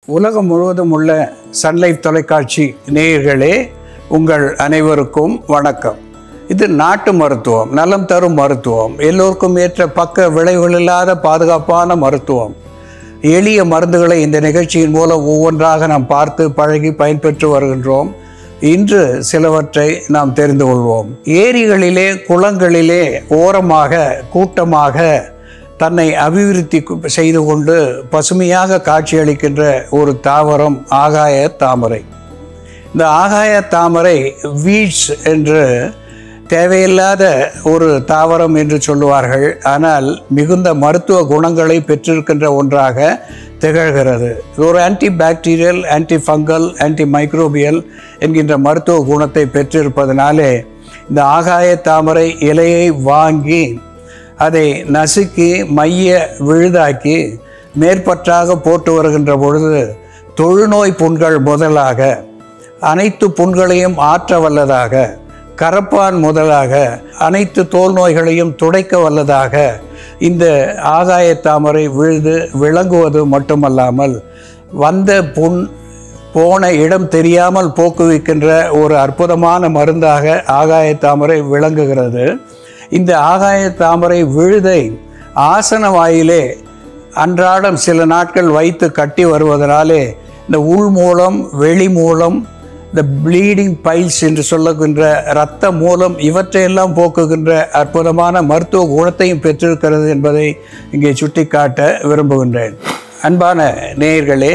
உலகம் முழுவதும் உள்ள சன்லைஃப் தொலைக்காட்சி நேயர்களே உங்கள் அனைவருக்கும் வணக்கம் இது நாட்டு மருத்துவம் நலம் தரும் மருத்துவம் எல்லோருக்கும் ஏற்ற பக்க விளைவுகள் இல்லாத பாதுகாப்பான மருத்துவம் எளிய மருந்துகளை இந்த நிகழ்ச்சியின் மூலம் ஒவ்வொன்றாக நாம் பார்த்து பழகி பயன்பெற்று வருகின்றோம் இன்று சிலவற்றை நாம் தெரிந்து கொள்வோம் ஏரிகளிலே குளங்களிலே ஓரமாக கூட்டமாக தன்னை அபிவிருத்தி கு- செய்து கொண்டு பசுமையாக காட்சியளிக்கின்ற ஒரு தாவரம் ஆகாய தாமரை இந்த ஆகாய தாமரை வீட்ஸ் என்று தேவையில்லாத ஒரு தாவரம் என்று சொல்லுவார்கள் ஆனால் மிகுந்த மருத்துவ குணங்களை பெற்றிருக்கின்ற ஒன்றாக திகழ்கிறது இது ஒரு anti bacterial anti fungal anti microbial என்கின்ற மருத்துவ குணத்தை பெற்றிருப்பதனாலே இந்த ஆகாய தாமரை இலையை வாங்கி அதை நசுக்கி மைய விழுதாக்கி மேற்பற்றாக போட்டு வருகின்ற பொழுது தொழுநோய் புண்கள் முதலாக அனைத்து புண்களையும் ஆற்ற வல்லதாக கரப்பான் முதலாக அனைத்து தோல் நோய்களையும் துடைக்க வல்லதாக இந்த ஆகாய தாமரை விழுது விளங்குவது மட்டுமல்லாமல் வந்த புண் போன இடம் தெரியாமல் போக்குவிக்கின்ற ஒரு அற்புதமான மருந்தாக ஆகாய தாமரை விளங்குகிறது இந்த ஆகாய தாமரை விழுதை ஆசன வாயிலே அன்றாடம் சில நாட்கள் வைத்து கட்டி வருவதனாலே இந்த உள் மூலம் வெளி மூலம் இந்த ப்ளீடிங் பைல்ஸ் என்று சொல்லுகின்ற இரத்த மூலம் இவற்றையெல்லாம் போக்குகின்ற அற்புதமான மருத்துவ குணத்தையும் பெற்றிருக்கிறது என்பதை இங்கே சுட்டிக்காட்ட விரும்புகின்றேன் அன்பான நேயர்களே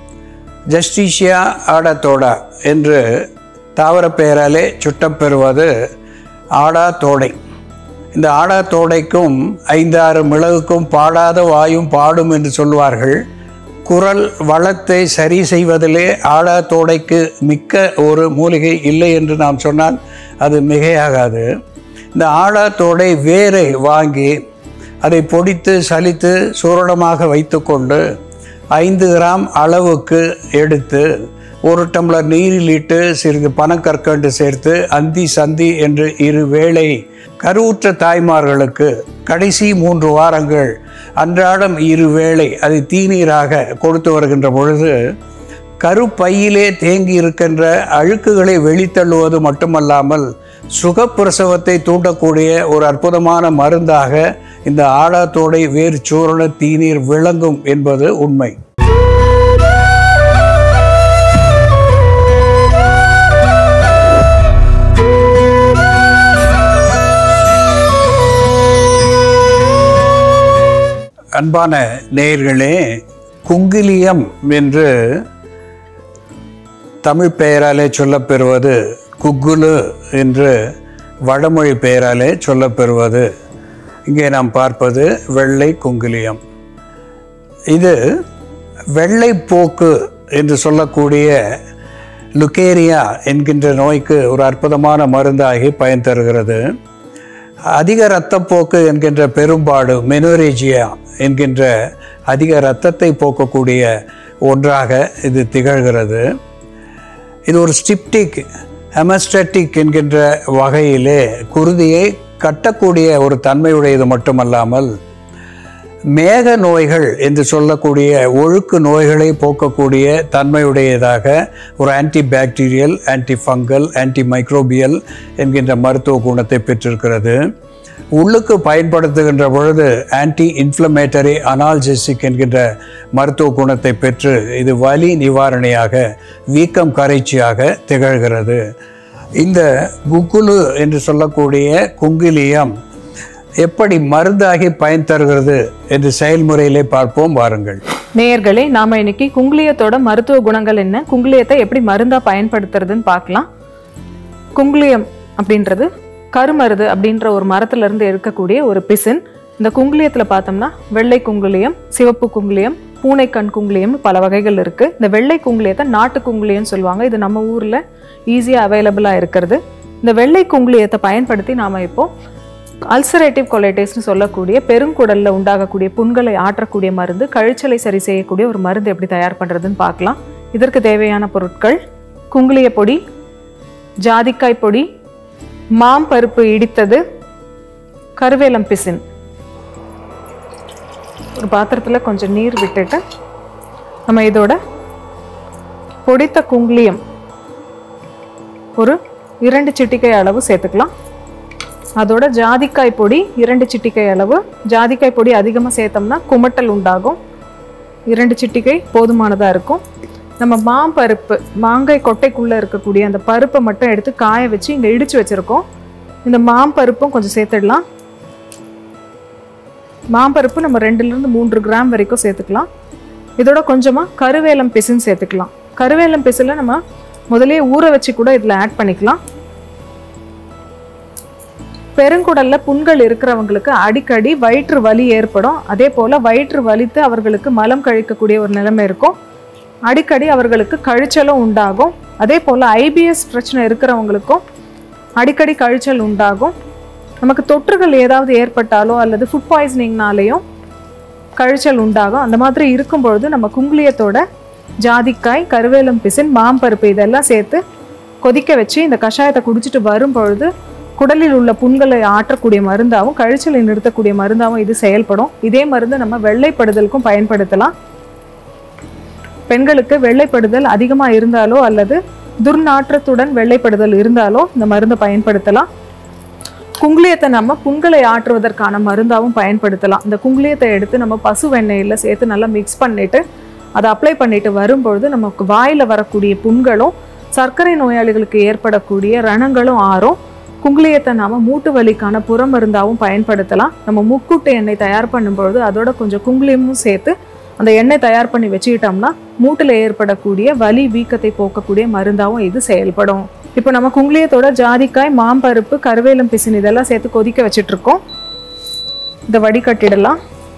ஜஸ்டிஷியா ஆடாத்தோடா என்று தாவர பெயராலே சுட்டம் பெறுவது ஆடா தோடை இந்த ஆடா தோடைக்கும் ஐந்தாறு மிளகுக்கும் பாடாத வாயும் பாடும் என்று சொல்வார்கள் குரல் வளத்தை சரி செய்வதிலே ஆடா தோடைக்கு மிக்க ஒரு மூலிகை இல்லை என்று நாம் சொன்னால் அது மிகையாகாது இந்த ஆடா தோடை வேரை வாங்கி அதை பொடித்து சலித்து சூரணமாக வைத்துக்கொண்டு ஐந்து கிராம் அளவுக்கு எடுத்து ஒரு டம்ளர் நீரில் இட்டு சிறிது பனக்கற்கண்டு சேர்த்து அந்தி சந்தி என்று இரு வேளை கருவுற்ற தாய்மார்களுக்கு கடைசி மூன்று வாரங்கள் அன்றாடம் இரு வேளை அதை தீநீராக கொடுத்து வருகின்ற பொழுது கருப்பையிலே தேங்கி இருக்கின்ற அழுக்குகளை வெளித்தள்ளுவது மட்டுமல்லாமல் சுகப்பிரசவத்தை தூண்டக்கூடிய ஒரு அற்புதமான மருந்தாக இந்த ஆடாத்தோடை வேர் சூரண தீநீர் விளங்கும் என்பது உண்மை அன்பான நேயர்களே குங்கிலியம் என்று தமிழ் பெயராலே சொல்லப்பெறுவது குக்குலு என்று வடமொழி பெயராலே சொல்லப்பெறுவது இங்கே நாம் பார்ப்பது வெள்ளை குங்கிலியம் இது வெள்ளைப்போக்கு என்று சொல்லக்கூடிய லுக்கேரியா என்கின்ற நோய்க்கு ஒரு அற்புதமான மருந்தாகி பயன் தருகிறது அதிக இரத்தப்போக்கு என்கின்ற பெரும்பாடு மெனோரேஜியா என்கின்ற அதிக இரத்தத்தை போக்கக்கூடிய ஒன்றாக இது திகழ்கிறது இது ஒரு ஸ்டிப்டிக் ஹெமஸ்டட்டிக் என்கின்ற வகையிலே குருதியை கட்டக்கூடிய ஒரு தன்மையுடையது மட்டுமல்லாமல் மேக நோய்கள் என்று சொல்லக்கூடிய ஒழுக்கு நோய்களை போக்கக்கூடிய தன்மையுடையதாக ஒரு anti bacterial anti fungal anti microbial என்கின்ற மருத்துவ குணத்தை பெற்றிருக்கிறது உள்ளுக்கு பயன்படுத்துகின்ற பொழுது ஆன்டி இன்ஃப்ளமேட்டரி அனால்ஜெசிக் என்கின்ற மருத்துவ குணத்தை பெற்று இது வலி நிவாரணியாக வீக்கம் கரைச்சியாக திகழ்கிறது இந்த குக்குலு என்று சொல்லக்கூடிய குங்கிலியம் எப்படி மருந்தாகி பயன் தருகிறது என்று செயல்முறையிலே பார்ப்போம் வாருங்கள் நேயர்களே நாம இன்னைக்கு குங்குளியத்தோட மருத்துவ குணங்கள் என்ன குங்குளியத்தை எப்படி மருந்தா பயன்படுத்துறதுன்னு பார்க்கலாம் குங்குளியம் அப்படின்றது கருமருது அப்படின்ற ஒரு மரத்துல இருந்து இருக்கக்கூடிய ஒரு பிசின் இந்த குங்குளியத்துல பார்த்தோம்னா வெள்ளை குங்குளியம் சிவப்பு குங்குளியம் பூனைக்கண் குங்குளியம் பல வகைகள் இருக்கு இந்த வெள்ளை குங்குளியத்தை நாட்டு குங்குளியம்னு சொல்லுவாங்க இது நம்ம ஊர்ல ஈஸியா அவைலபிளா இருக்கிறது இந்த வெள்ளை குங்குளியத்தை பயன்படுத்தி நாம இப்போ அல்சரேட்டிவ் கொலைட்டிஸ்னு சொல்லக்கூடிய பெருங்குடல்ல உண்டாகக்கூடிய புண்களை ஆற்றக்கூடிய மருந்து கழிச்சலை சரி செய்யக்கூடிய ஒரு மருந்து எப்படி தயார் பண்றதுன்னு பார்க்கலாம் இதற்கு தேவையான பொருட்கள் குங்குளிய பொடி ஜாதிக்காய் பொடி மாம்பருப்பு இடித்தது கருவேலம் பிசின் ஒரு பாத்திரத்தில் கொஞ்சம் நீர் விட்டுட்டு நம்ம இதோட பொடித்த குங்குளியம் ஒரு இரண்டு சிட்டிகை அளவு சேர்த்துக்கலாம் அதோட ஜாதிக்காய் பொடி இரண்டு சிட்டிகை அளவு ஜாதிக்காய் பொடி அதிகமாக சேர்த்தோம்னா குமட்டல் உண்டாகும் இரண்டு சிட்டிகை போதுமானதாக இருக்கும் நம்ம மாம்பருப்பு மாங்காய் கொட்டைக்குள்ளே இருக்கக்கூடிய அந்த பருப்பை மட்டும் எடுத்து காய வச்சு இங்கே இடித்து வச்சுருக்கோம் இந்த மாம்பருப்பும் கொஞ்சம் சேர்த்துடலாம் மாம்பருப்பு நம்ம ரெண்டுலேருந்து மூன்று கிராம் வரைக்கும் சேர்த்துக்கலாம் இதோட கொஞ்சமாக கருவேலம் பிசுன்னு சேர்த்துக்கலாம் கருவேலம் பிசில் நம்ம முதலே ஊற வச்சு கூட இதில் ஆட் பண்ணிக்கலாம் பெருங்குடல்ல புண்கள் இருக்கிறவங்களுக்கு அடிக்கடி வயிற்று வலி ஏற்படும் அதே போல் வயிற்று வலித்து அவர்களுக்கு மலம் கழிக்கக்கூடிய ஒரு நிலைமை இருக்கும் அடிக்கடி அவர்களுக்கு கழிச்சலும் உண்டாகும் அதே போல் ஐபிஎஸ் பிரச்சனை இருக்கிறவங்களுக்கும் அடிக்கடி கழிச்சல் உண்டாகும் நமக்கு தொற்றுகள் ஏதாவது ஏற்பட்டாலோ அல்லது ஃபுட் பாய்சனிங்னாலேயும் கழிச்சல் உண்டாகும் அந்த மாதிரி இருக்கும் பொழுது நம்ம குங்குளியத்தோட ஜாதிக்காய் கருவேலம் பிசின் மாம்பருப்பு இதெல்லாம் சேர்த்து கொதிக்க வச்சு இந்த கஷாயத்தை குடிச்சிட்டு வரும் பொழுது குடலில் உள்ள புண்களை ஆற்றக்கூடிய மருந்தாகவும் கழிச்சலை நிறுத்தக்கூடிய மருந்தாகவும் இது செயல்படும் இதே மருந்து நம்ம வெள்ளைப்படுதலுக்கும் பயன்படுத்தலாம் பெண்களுக்கு வெள்ளைப்படுதல் அதிகமாக இருந்தாலோ அல்லது துர்நாற்றத்துடன் வெள்ளைப்படுதல் இருந்தாலோ இந்த மருந்தை பயன்படுத்தலாம் குங்குளியத்தை நம்ம புண்களை ஆற்றுவதற்கான மருந்தாகவும் பயன்படுத்தலாம் இந்த குங்குளியத்தை எடுத்து நம்ம பசு வெண்ணெயில் சேர்த்து நல்லா மிக்ஸ் பண்ணிட்டு அதை அப்ளை பண்ணிட்டு வரும்பொழுது நமக்கு வாயில் வரக்கூடிய புண்களும் சர்க்கரை நோயாளிகளுக்கு ஏற்படக்கூடிய ரணங்களும் ஆறும் குங்குளியத்தை நாம மூட்டு வலிக்கான புறமருந்தாகவும் பயன்படுத்தலாம் நம்ம முக்கூட்டு எண்ணெய் தயார் பண்ணும்பொழுது அதோட கொஞ்சம் குங்குளியமும் சேர்த்து அந்த எண்ணெய் தயார் பண்ணி வச்சுக்கிட்டோம்னா மூட்டில் ஏற்படக்கூடிய வலி வீக்கத்தை போக்கக்கூடிய மருந்தாகவும் இது செயல்படும் இப்போ நம்ம குங்குளியத்தோட ஜாதிக்காய் மாம்பருப்பு கருவேலம் பிசின் இதெல்லாம் சேர்த்து கொதிக்க வச்சிட்டு இருக்கோம் இதை வடிகட்டிடலாம்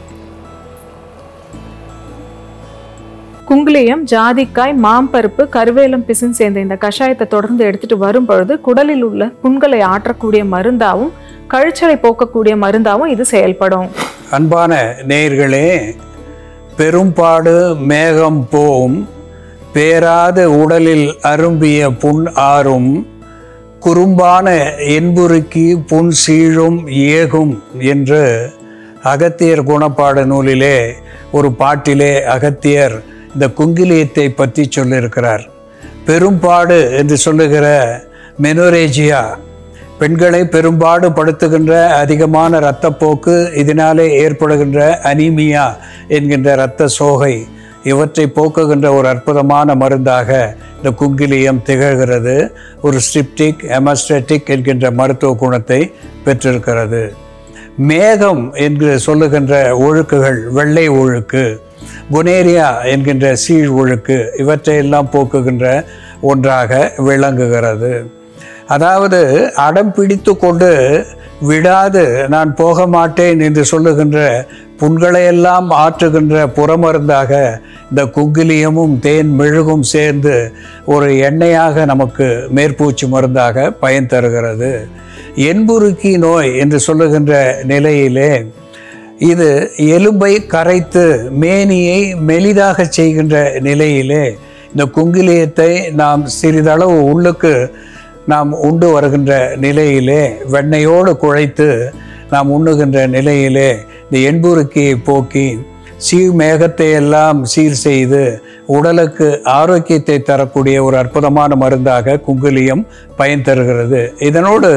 குங்குளியம் ஜாதிக்காய் மாம்பருப்பு கருவேலம் பிசின் சேர்ந்த இந்த கஷாயத்தை தொடர்ந்து எடுத்துட்டு வரும் பொழுது குடலில் உள்ள புண்களை ஆற்றக்கூடிய மருந்தாவும் கழிச்சலை போக்கக்கூடிய மருந்தாவும் இது செயல்படும் அன்பான நேயர்களே பெரும்பாடு மேகம் போம் பேராத உடலில் அரும்பிய புண் ஆறும் குறும்பான என்புருக்கி புண் சீழும் ஏகும் என்று அகத்தியர் குணப்பாடு நூலிலே ஒரு பாட்டிலே அகத்தியர் இந்த குங்கிலியத்தை பற்றி சொல்லியிருக்கிறார் பெரும்பாடு என்று சொல்லுகிற மெனோரேஜியா பெண்களை பெரும்பாடு படுத்துகின்ற அதிகமான இரத்தப்போக்கு இதனாலே ஏற்படுகின்ற அனீமியா என்கின்ற இரத்த சோகை இவற்றை போக்குகின்ற ஒரு அற்புதமான மருந்தாக இந்த குங்கிலியம் திகழ்கிறது ஒரு ஸ்டிப்டிக் எமஸ்டட்டிக் என்கின்ற மருத்துவ குணத்தை பெற்றிருக்கிறது மேகம் என்று சொல்லுகின்ற ஒழுக்குகள் வெள்ளை ஒழுக்கு குனேரியா என்கின்ற சீழ் ஒழுக்கு இவற்றையெல்லாம் போக்குகின்ற ஒன்றாக விளங்குகிறது அதாவது அடம் பிடித்து கொண்டு விடாது நான் போக மாட்டேன் என்று சொல்லுகின்ற புண்களையெல்லாம் ஆற்றுகின்ற புறமருந்தாக இந்த குங்கிலியமும் தேன் மெழுகும் சேர்ந்து ஒரு எண்ணெயாக நமக்கு மேற்பூச்சு மருந்தாக பயன் தருகிறது என்புருக்கி நோய் என்று சொல்லுகின்ற நிலையிலே இது எலும்பை கரைத்து மேனியை மெலிதாக செய்கின்ற நிலையிலே இந்த குங்கிலியத்தை நாம் சிறிதளவு உள்ளுக்கு நாம் உண்டு வருகின்ற நிலையிலே வெண்ணெயோடு குழைத்து நாம் உண்ணுகின்ற நிலையிலே இந்த எண்புருக்கியை போக்கி சீர் மேகத்தை எல்லாம் சீர் செய்து உடலுக்கு ஆரோக்கியத்தை தரக்கூடிய ஒரு அற்புதமான மருந்தாக குங்குலியம் பயன் தருகிறது இதனோடு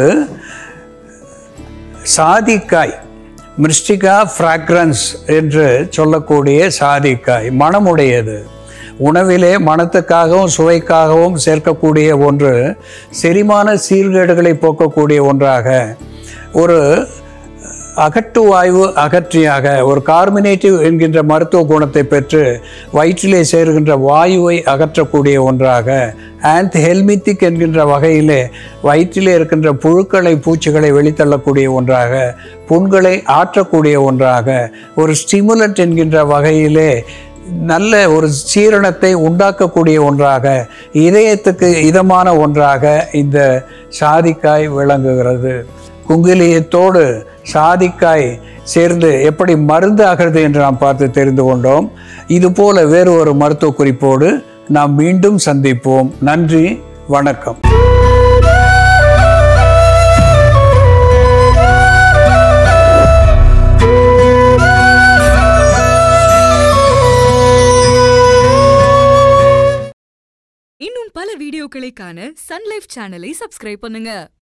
சாதிக்காய் மிருஷ்டிகா ஃப்ராக்ரன்ஸ் என்று சொல்லக்கூடிய சாதிக்காய் மணமுடையது உணவிலே மணத்துக்காகவும் சுவைக்காகவும் சேர்க்கக்கூடிய ஒன்று செரிமான சீர்கேடுகளை போக்கக்கூடிய ஒன்றாக ஒரு அகட்டு வாயு அகற்றியாக ஒரு கார்மினேட்டிவ் என்கின்ற மருத்துவ குணத்தை பெற்று வயிற்றிலே சேர்கின்ற வாயுவை அகற்றக்கூடிய ஒன்றாக ஆந்த் ஹெல்மித்திக் என்கின்ற வகையிலே வயிற்றிலே இருக்கின்ற புழுக்களை பூச்சிகளை வெளித்தள்ளக்கூடிய ஒன்றாக புண்களை ஆற்றக்கூடிய ஒன்றாக ஒரு ஸ்டிமுலட் என்கின்ற வகையிலே நல்ல ஒரு சீரணத்தை உண்டாக்கக்கூடிய ஒன்றாக இதயத்துக்கு இதமான ஒன்றாக இந்த சாதிக்காய் விளங்குகிறது குங்கிலியத்தோடு சாதிக்காய் சேர்ந்து எப்படி மருந்து ஆகிறது என்று நாம் பார்த்து தெரிந்து கொண்டோம் இதுபோல வேறு ஒரு மருத்துவ குறிப்போடு நாம் மீண்டும் சந்திப்போம் நன்றி வணக்கம் இன்னும் பல வீடியோக்களை காண சன்லைஃப் சேனலை சப்ஸ்கிரைப் பண்ணுங்க